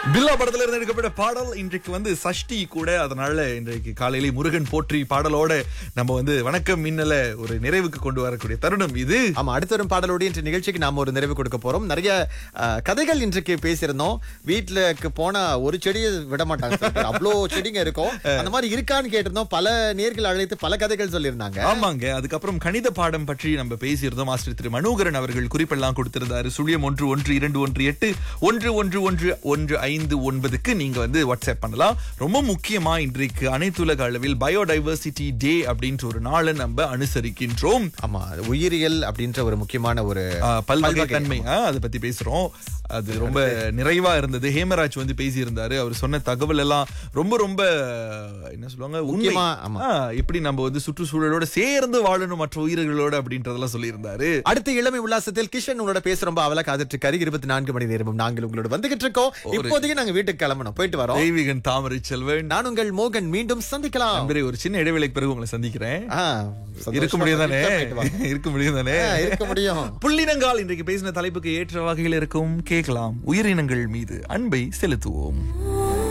பில்லா படத்துல இருந்து எடுக்கப்பட்ட பாடல் இன்றைக்கு வந்து சஷ்டி கூட அதனால இன்றைக்கு காலையிலே முருகன் போற்றி பாடலோட நம்ம வந்து வணக்கம் மின்னல ஒரு நிறைவுக்கு கொண்டு வரக்கூடிய தருணம் இது ஆமா அடுத்த வரும் பாடலோடு இன்று நிகழ்ச்சிக்கு நாம ஒரு நிறைவு கொடுக்க போறோம் நிறைய அஹ், கதைகள் இன்றைக்கு பேசியிருந்தோம் வீட்டுக்கு போனா ஒரு செடியை விட மாட்டாங்க சில பேர். அவ்வளோ செடிங்க இருக்கும் அந்த மாதிரி இருக்கான்னு கேட்டிருந்தோம் பல நேர்கள் அழைத்து பல கதைகள் சொல்லியிருந்தாங்க ஆமாங்க அதுக்கப்புறம் கணித பாடம் பற்றி நம்ம பேசியிருந்தோம் ஆசிரியர் திரு மனோகரன் அவர்கள் குறிப்பெல்லாம் கொடுத்திருந்தாரு சுழியம் ஒன்று ஒன்று இரண்டு ஒன்று எட்டு ஒன்று ஒன்று ஒன்று ஒன்று ஐந்து ஒன்பதுக்கு நீங்க வந்து வாட்ஸ்அப் பண்ணலாம் ரொம்ப முக்கியமா இன்றைக்கு அனைத்துலக அளவில் பயோடைவர்சிட்டி டே அப்படின்ற ஒரு நாளை நம்ம அனுசரிக்கின்றோம் ஆமா அது உயிரியல் அப்படின்ற ஒரு முக்கியமான ஒரு ஆ, பல்வகை தன்மை ஆ, அதை பத்தி பேசுறோம் அது ரொம்ப நிறைவா இருந்தது ஹேமராஜ் வந்து பேசியிருந்தாரு அவர் சொன்ன தகவல் எல்லாம் ரொம்ப ரொம்ப என்ன சொல்லுவாங்க உண்மை முக்கியமா, ஆமா. ஆ, எப்படி நம்ம வந்து சுற்றுச்சூழலோட சேர்ந்து வாழணும் மற்ற உயிர்களோட அப்படின்றதெல்லாம் சொல்லியிருந்தாரு அடுத்த இளமை உல்லாசத்தில் கிஷன் உங்களோட பேச ரொம்ப அவல காத்துட்டு இருக்காரு இருபத்தி நான்கு மணி நேரமும் நாங்கள் உங்களோட வந்துகிட்டு இருக்கோம் இப்போதைக்கு நாங்க வீட்டுக்கு கிளம்பணும் போயிட்டு வரோம் தெய்வீகன் தாமரை செல்வன் நான் உங்கள் மோகன் மீண்டும் சந்திக்கலாம் நம்பரே ஒரு சின்ன இடைவேளைக்கு பிறகு உங்களை சந்திக்கிறேன் ஆ, இருக்க சந்தோஷமா முடியும் தானே போயிட்டு வாங்க. இருக்க முடியும் தானே ஆ, இருக்க முடியும் புள்ளினங்கால் இன்றைக்கு பேசின தலைப்புக்கு ஏற்ற வகையில் இருக்கும் கேட்கலாம் உயிரினங்கள் மீது அன்பை செலுத்துவோம்